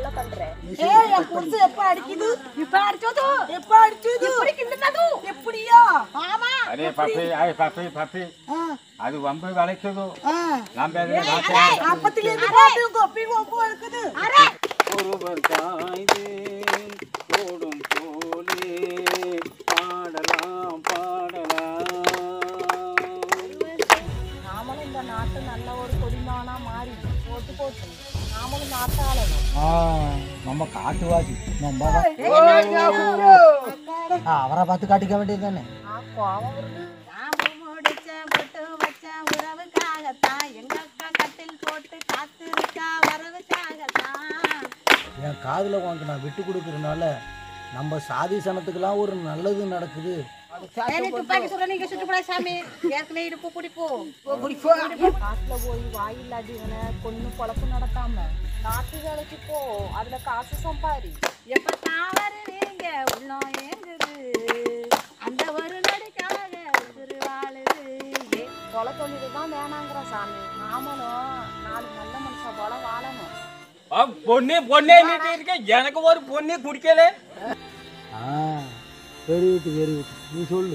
ಕಂಡ್ರೆ ஏய் என் புருஷன் எப்ப அடிக்குது ಇಪ್ಪ ಅಡ್ಚೋದು எப்ப அடிச்சது ಇಪ್ಪಡಿ ಕಿಂಡನದು எப்படியா ಆಮಾ ಅರೆ ಪಪ್ಪಿ ಆಯ್ ಪಪ್ಪಿ ಪಪ್ಪಿ ஆ, ಅದು ಒಂಬೈ வளைக்குது ஆ. நாம் பேசுறது அப்பத்துல இருந்து பாட்டு கொப்பி கொப்பு இருக்குது ஒருவர் காய்து ஓடும் போலே பாடலாம் பாடலாம் நாமளும் இந்த நாட்டு நல்ல ஒரு கொடிமானா மாறி போட்டு போட்டு நாமளும் நாட்டு ஆளணும் நம்ம காட்டுவாசி நம்ம அவரை பார்த்து காட்டிக்க வேண்டியது தானே ஆ கோவம் வருது முடிச்ச பொட்டு வச்ச உறவுக்காகத்தான் எங்க அக்கா கட்டில் போட்டு காத்திருக்கா வரவுக்காகத்தான் என் காதில் உனக்கு நான் விட்டு கொடுக்கறதுனால நம்ம சாதி சனத்துக்கெல்லாம் ஒரு நல்லது நடக்குது துப்பாக்கி சொல்ற நீங்க சுட்டுக்கூட சாமி ஏற்கனவே இடுப்பு பிடிப்போ காட்டுல போய் வாயில்லாதவனை கொன்னு பொழப்பு நடத்தாம நாட்டு வேலைக்கு போ அதுல காசு சம்பாரி எப்ப தான் வருவீங்க உள்ளம் ஏங்குது அந்த ஒரு நடிக்காக உசுறு வாழுது ஏ, கொலை தொழில் தான் வேணாங்கிற சாமி நாமளும் நாலு நல்ல மனுஷன் போல வாழணும் பொண்ணு பொண்ணே நீட்டு இருக்க எனக்கு ஒரு பொண்ணு குடிக்கல ஆ வெரி குட் வெரி குட் நீ சொல்லு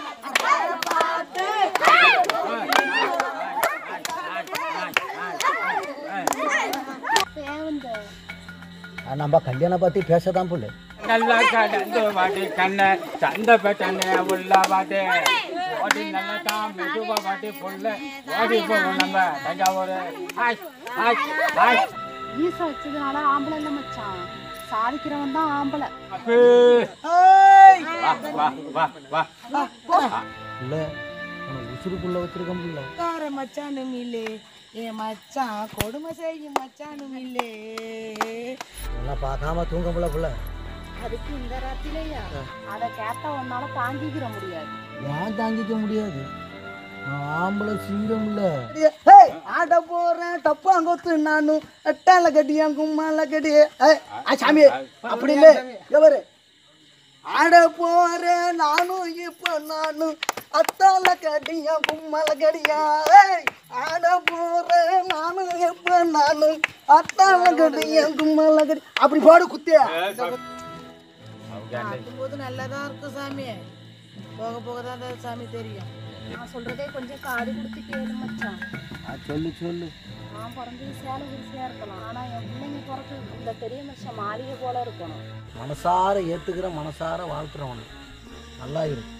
ஆ, நம்ம கல்யாணம் பற்றி பேசதான் புள்ள நல்லா கடந்து வாட்டி கண்ண சந்த பெட்டனே உள்ள வாட்டி ஓடி நல்லா தான் மெதுவா வாட்டி புள்ள ஓடி போகும் நம்ம தஞ்சாவூர் ஹாய் ஹாய் ஹாய் ஈச வச்சதுனால ஆம்பளை இல்ல மச்சான் சாதிக்கிறவன் தான் ஆம்பளை அப்பே. ஏய், வா வா வா வா இல்லை உனக்கு உசுருக்குள்ள வச்சிருக்கோம் புள்ள கார மச்சானும் இல்லே என் மச்சான் கொடுமை செய்யும் மச்சானும் இல்லே நல்லா பார்க்காம தூங்க புள்ள புள்ள அதுக்கு இந்த ராத்திலையா அதை கேட்டா உன்னால தாங்கிக்கிற முடியாது ஏன் தாங்கிக்க முடியாது நான் ஆம்பளை சிங்கம் இல்லை ஏய், ஆட போறேன் டப்பாங்கொத்து நானும் எட்டால கட்டியா கும்மால கட்டி ஏய், ஆ, சாமி அப்படி இல்லை எவரு ஆட போறேன் நானும் இப்போ நானும் அத்தால கட்டியா கும்மால கடியா ஏய், ஆட போறேன் நானும் இப்போ நானும் அத்தால கட்டியா கும்மால கடி அப்படி போடு குத்தியா போது நல்லதா இருக்கு சாமி போக போக தான் சாமி தெரியும் நான் சொல்றதே கொஞ்சம் காது கொடுத்து கேளு மச்சான் ஆ, சொல்லு சொல்லு நான் பிறந்தது சேலை குடிசையா இருக்கலாம் ஆனா என் பிள்ளைங்க பிறகு இந்த பெரிய மனுஷன் மாளிகை போல இருக்கணும் மனசார ஏற்றுக்கிற மனசார வாழ்த்துறவன் நல்லா இரு